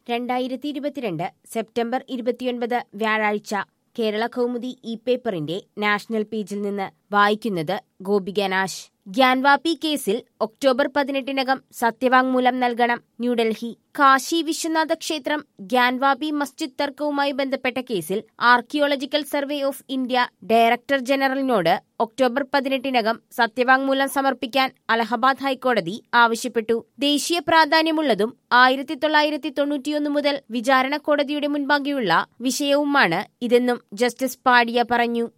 രണ്ടായിരത്തി ഇരുപത്തിരണ്ട് സെപ്റ്റംബർ ഇരുപത്തിയൊൻപത് വ്യാഴാഴ്ച കേരള കൗമുദി ഇ പേപ്പറിന്റെ നാഷണൽ പേജിൽ നിന്ന് വായിക്കുന്നത് ഗോപിക നാശ് ഗ്യാൻവാപി കേസിൽ ഒക്ടോബർ പതിനെട്ടിനകം സത്യവാങ്മൂലം നൽകണം ന്യൂഡൽഹി കാശി വിശ്വനാഥ ക്ഷേത്രം ഗ്യാൻവാപി മസ്ജിദ് തർക്കവുമായി ബന്ധപ്പെട്ട കേസിൽ archaeological survey of India director ജനറലിനോട് ഒക്ടോബർ പതിനെട്ടിനകം സത്യവാങ്മൂലം സമർപ്പിക്കാൻ അലഹബാദ് ഹൈക്കോടതി ആവശ്യപ്പെട്ടു ദേശീയ പ്രാധാന്യമുള്ളതും ആയിരത്തി തൊള്ളായിരത്തി തൊണ്ണൂറ്റിയൊന്ന് മുതൽ വിചാരണ കോടതിയുടെ മുൻപാകെയുള്ള വിഷയവുമാണ് ഇതെന്നും ജസ്റ്റിസ് പാഡിയ പറഞ്ഞു